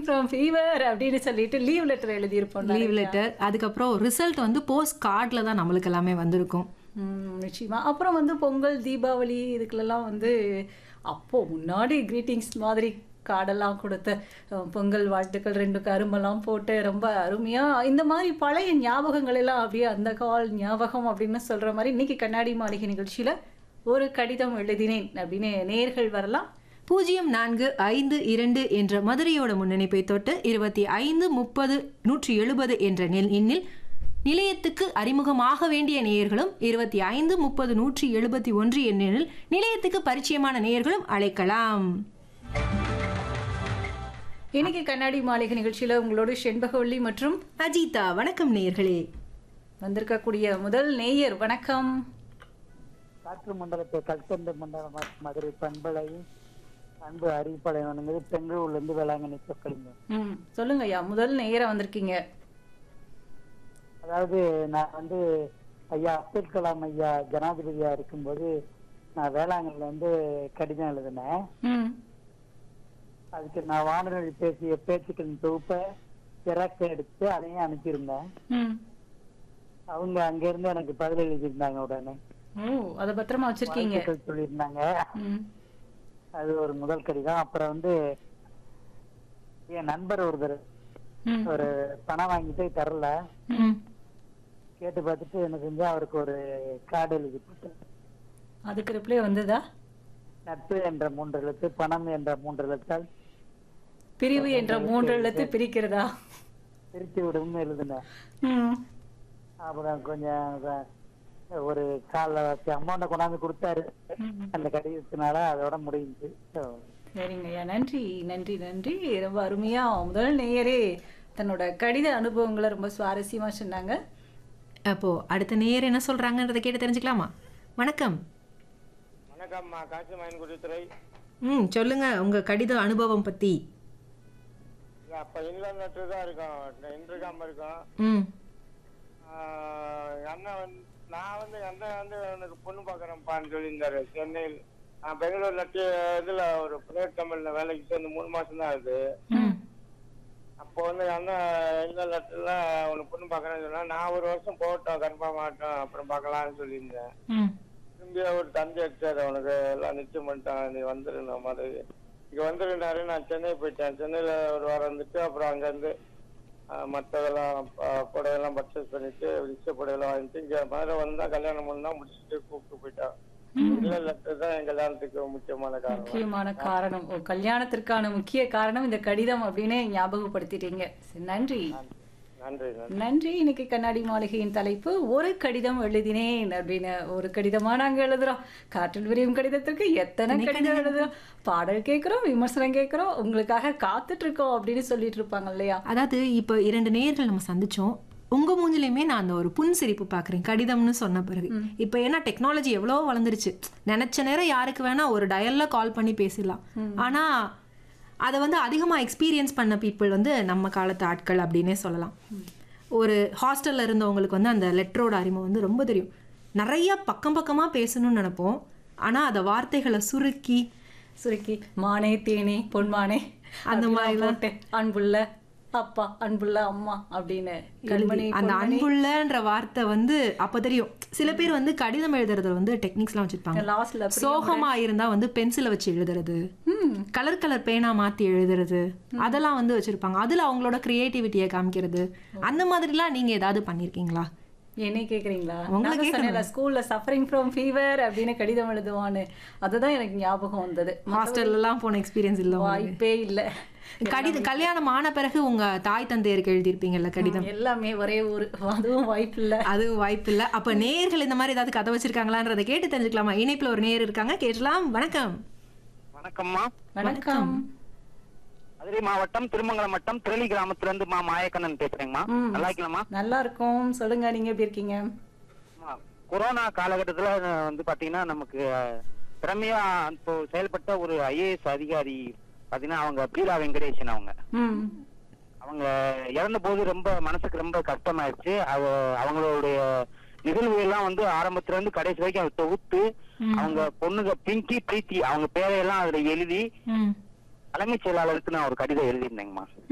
From fever அப்படின்னு சொல்லிட்டு leave letter எழுதியிருப்போம் லீவ் லெட்டர் அதுக்கப்புறம் ரிசல்ட் வந்து போஸ்ட் கார்டில் தான் நம்மளுக்கு எல்லாமே வந்திருக்கும் ம், நிச்சயமா அப்புறம் வந்து பொங்கல் தீபாவளி இதுக்கெல்லாம் வந்து அப்போ முன்னாடி கிரீட்டிங்ஸ் மாதிரி கார்டெல்லாம் கொடுத்து அஹ், பொங்கல் வாழ்த்துக்கள் ரெண்டு கரும்பெல்லாம் போட்டு ரொம்ப அருமையா இந்த மாதிரி பழைய ஞாபகங்கள் எல்லாம் அப்படியே அந்த கால் ஞாபகம் அப்படின்னு சொல்ற மாதிரி இன்னைக்கு கண்ணாடி மாளிகை நிகழ்ச்சியில ஒரு கடிதம் எழுதினேன் அப்படின்னு நேர்கள் வரலாம் பூஜ்ஜியம் நான்கு ஐந்து இரண்டு என்ற மதுரையோட முன்னணிப்பை தொட்டு இருபத்தி ஐந்து முப்பது நூற்றி எழுபது என்ற நெல் எண்ணில் நிலையத்துக்கு அறிமுகமாக வேண்டிய நேயர்களும் இருபத்தி ஐந்து முப்பது நூற்றி எழுபத்தி ஒன்று எண்ணில் நிலையத்துக்கு பரிச்சயமான நேயர்களும் அழைக்கலாம் இன்னைக்கு கண்ணாடி மாளிகை நிகழ்ச்சியில உங்களோட செண்பகவள்ளி மற்றும் அஜிதா வணக்கம் நேயர்களே வந்திருக்கக்கூடிய முதல் நேயர் வணக்கம் காற்று மண்டலத்தை கல்கண்டு மண்டலம் மதுரை பண்பலை அன்பு அறிவிப்பாளையங்கிறது பெங்களூர்ல இருந்து வேளாங்கண்ணி சொக்கலிங்க ம் சொல்லுங்க ஐயா முதல் நேயரா வந்திருக்கீங்க அதாவது நான் வந்து ஐயா அப்துல் கலாம் ஐயா ஜனாதிபதியா இருக்கும்போது நான் வேளாங்கண்ணில வந்து கடிதம் எழுதினேன் ம் அதுக்கு நான் வானொலி பேசிய பேச்சுக்களின் தொகுப்பை சிறக்க எடுத்து அதையும் அனுப்பியிருந்தேன் ம் அவங்க அங்கிருந்து எனக்கு பதில் எழுதியிருந்தாங்க உடனே ஓ அதை பத்திரமா வச்சிருக்கீங்க வாழ்த்துக்கள் சொல்லியிருந்தாங்க ம் அது ஒரு முதல் கடிதம் அப்புறம் வந்து என் நண்பர் ஒருத்தர் ம் ஒரு பணம் வாங்கிட்டு தரல ம் கேட்டு பார்த்துட்டு என்ன செஞ்சா அவருக்கு ஒரு கார்டு எழுதி போட்டேன் அதுக்கு ரிப்ளை வந்ததா நட்பு என்ற மூன்று எழுத்து பணம் என்ற மூன்று எழுத்தால் பிரிவு என்ற மூன்று எழுத்து பிரிக்கிறதா பிரித்து விடும்னு எழுதினேன் ம் அப்புறம் கொஞ்சம் வ- ஒரு கால வச்சு அமௌண்ட்டை கொண்டாந்து கொடுத்தாரு ம். அந்த கடிதத்தினால அதோட முடிஞ்சு சரிங்க ஐயா நன்றி நன்றி நன்றி ரொம்ப அருமையா முதல் நேயரே தன்னோட கடித அனுபவங்களை ரொம்ப சுவாரஸ்யமா சொன்னாங்க அப்போ அடுத்த நேயர் என்ன சொல்றாங்கன்றதை கேட்டு தெரிஞ்சுக்கலாமா வணக்கம் வணக்கம்மா காசி மயன்குடித்துறை ம் சொல்லுங்க உங்க கடித அனுபவம் பத்தி அப்போ இங்கிலாந்து தான் இருக்கோம் இன்றுகாம இருக்கோம் ம் ஆஹ் எங்க அண்ணன் வந்து நான் வந்து எங்க அண்ணன் வந்து எனக்கு பொண்ணு பார்க்குறேன்ப்பான்னு சொல்லியிருந்தாரு சென்னையில் நான் பெங்களூர்ல டி- இதுல ஒரு பிரைவேட் கம்பெனில வேலைக்கு சேர்ந்து மூணு மாசம் தான் ஆகுது ம் அப்போ வந்து எங்க அண்ணன் எங்க லெட்டர்ல உனக்கு பொண்ணு பார்க்கறேன்னு சொன்னா நான் ஒரு வருஷம் போகட்டும் கன்ஃபார்ம் ஆகட்டும் அப்புறம் பார்க்கலாம்னு சொல்லியிருந்தேன் ம் திரும்பி ஒரு தந்தி அடிச்சாரு உனக்கு எல்லாம் நிச்சயம் பண்ணிட்டான் நீ வந்துருந்த மாதிரி இங்க வந்துருந்தாரு நான் சென்னை போயிட்டேன் சென்னையில ஒரு வாரம் இருந்துட்டு அப்புறம் அங்க இருந்து ஆஹ், மத்ததெல்லாம் ப- புடவையெல்லாம் பர்ச்சேஸ் பண்ணிட்டு விஷய புடவையெல்லாம் வாங்கிட்டு இங்க மதுரை வந்தா கல்யாணம் பண்ணா முடிச்சுட்டு கூப்பிட்டு போயிட்டான் இல்ல லெட்டர் தான் என் கல்யாணத்துக்கு முக்கியமான காரணம் முக்கியமான காரணம் ஓ கல்யாணத்திற்கான முக்கிய காரணம் இந்த கடிதம் அப்படின்னு ஞாபகப்படுத்திட்டீங்க சரி, நன்றி நன்றி நன்றி நன்றி இன்னைக்கு கண்ணாடி மாளிகையின் தலைப்பு ஒரு கடிதம் எழுதினேன் அப்படின்னு ஒரு கடிதமா நாங்க எழுதுறோம் காற்றில் விரியும் கடிதத்திற்கு எத்தனை கடிதம் எழுதுறோம் பாடல் கேட்கிறோம் விமர்சனம் கேட்கிறோம் உங்களுக்காக காத்துட்டு இருக்கோம் அப்படின்னு சொல்லிட்டு இருப்பாங்க இல்லையா அதாவது இப்போ இரண்டு நேயர்கள் நம்ம சந்திச்சோம் உங்க மூஞ்சிலையுமே நான் அந்த ஒரு புன் சிரிப்பு பார்க்குறேன் கடிதம்னு சொன்ன பிறகு இப்போ ஏன்னா டெக்னாலஜி எவ்வளோ வளர்ந்துருச்சு நினைச்ச நேரம் யாருக்கு வேணா ஒரு டயல்ல கால் பண்ணி பேசிடலாம் ஆனா அதை வந்து அதிகமாக எக்ஸ்பீரியன்ஸ் பண்ண பீப்புள் வந்து நம்ம காலத்து ஆட்கள் அப்படின்னே சொல்லலாம் ஒரு ஹாஸ்டல்ல இருந்தவங்களுக்கு வந்து அந்த லெட்டரோட அறிமுகம் வந்து ரொம்ப தெரியும் நிறைய பக்கம் பக்கமாக பேசணும்னு நினைப்போம் ஆனா அதை வார்த்தைகளை சுருக்கி சுருக்கி மானே தேனே பொன்மானே அந்த அப்படிலாம் மாதிரிலாம் போட்டு அன்புள்ள அப்பா அன்புள்ள அம்மா அப்படின்னு கண்மணி அந்த பொன்மணி அன்புள்ளன்ற வார்த்தை வந்து அப்ப தெரியும் சில பேர் வந்து கடிதம் எழுதுறதுல வந்து டெக்னிக்ஸ்லாம் வச்சிருப்பாங்க லாஸ்ட்ல சோகமா இருந்தா வந்து பென்சிலை வச்சு எழுதுறது கலர் கலர் பேனா மாத்தி எழுதுறது அதெல்லாம் வந்து வச்சிருப்பாங்க அதுல அவங்களோட கிரியேட்டிவிட்டியை காமிக்கிறது அந்த மாதிரிலாம் நீங்க ஏதாவது பண்ணிருக்கீங்களா என்னை கேக்குறீங்களா உங்களை நான் சொன்னேன்ல ஸ்கூல்ல சஃபரிங் ஃப்ரம் ஃபீவர் அப்படின்னு கடிதம் எழுதுவான்னு அதுதான் எனக்கு ஞாபகம் வந்தது ஹாஸ்டல்ல எல்லாம் போன எக்ஸ்பீரியன்ஸ் இல்ல உங்களுக்கு? வாய்ப்பே இல்ல கடித கல்யாணம் ஆன பிறகு உங்க தாய் தந்தையருக்கு எழுதியிருப்பீங்கல்ல கடிதம் எல்லாமே ஒரே ஊர் அதுவும் வாய்ப்பு இல்ல அதுவும் வாய்ப்பு இல்ல அப்ப நேயர்கள் இந்த மாதிரி ஏதாவது கதை வச்சிருக்காங்களான்றதை கேட்டு தெரிஞ்சுக்கலாமா இணைப்புல ஒரு நேயர் இருக்காங்க கேட்டலாம் வணக்கம் வணக்கம்மா வணக்கம் மதுரை மாவட்டம் திருமங்கலம் வட்டம் திரளி கிராமத்துல இருந்து மா மாயக்கண்ணன் பேசுறேங்கம்மா ம். நல்லா இருக்கலாமா நல்லா இருக்கும் சொல்லுங்க நீங்க எப்படி இருக்கீங்க கொரோனா காலகட்டத்துல அஹ், வந்து பாத்தீங்கன்னா நமக்கு அஹ், திறமையா இப்போ செயல்பட்ட ஒரு ஐஏஎஸ் அதிகாரி பாத்தீங்கன்னா அவங்க பீலா வெங்கடேசன் அவங்க ம் அவங்க இறந்த போது ரொம்ப மனசுக்கு ரொம்ப கஷ்டமாயிருச்சு அவ அவங்களுடைய நிகழ்வுகள் எல்லாம் வந்து ஆரம்பத்துல இருந்து கடைசி வரைக்கும் அவங்க தொகுத்து அவங்க பொண்ணுங்க பிங்கி பிரீத்தி அவங்க பேரையெல்லாம் அதுல எழுதி ம் தலைமைச் செயலாளருக்கு நான் ஒரு கடிதம் எழுதியிருந்தேங்கம்மா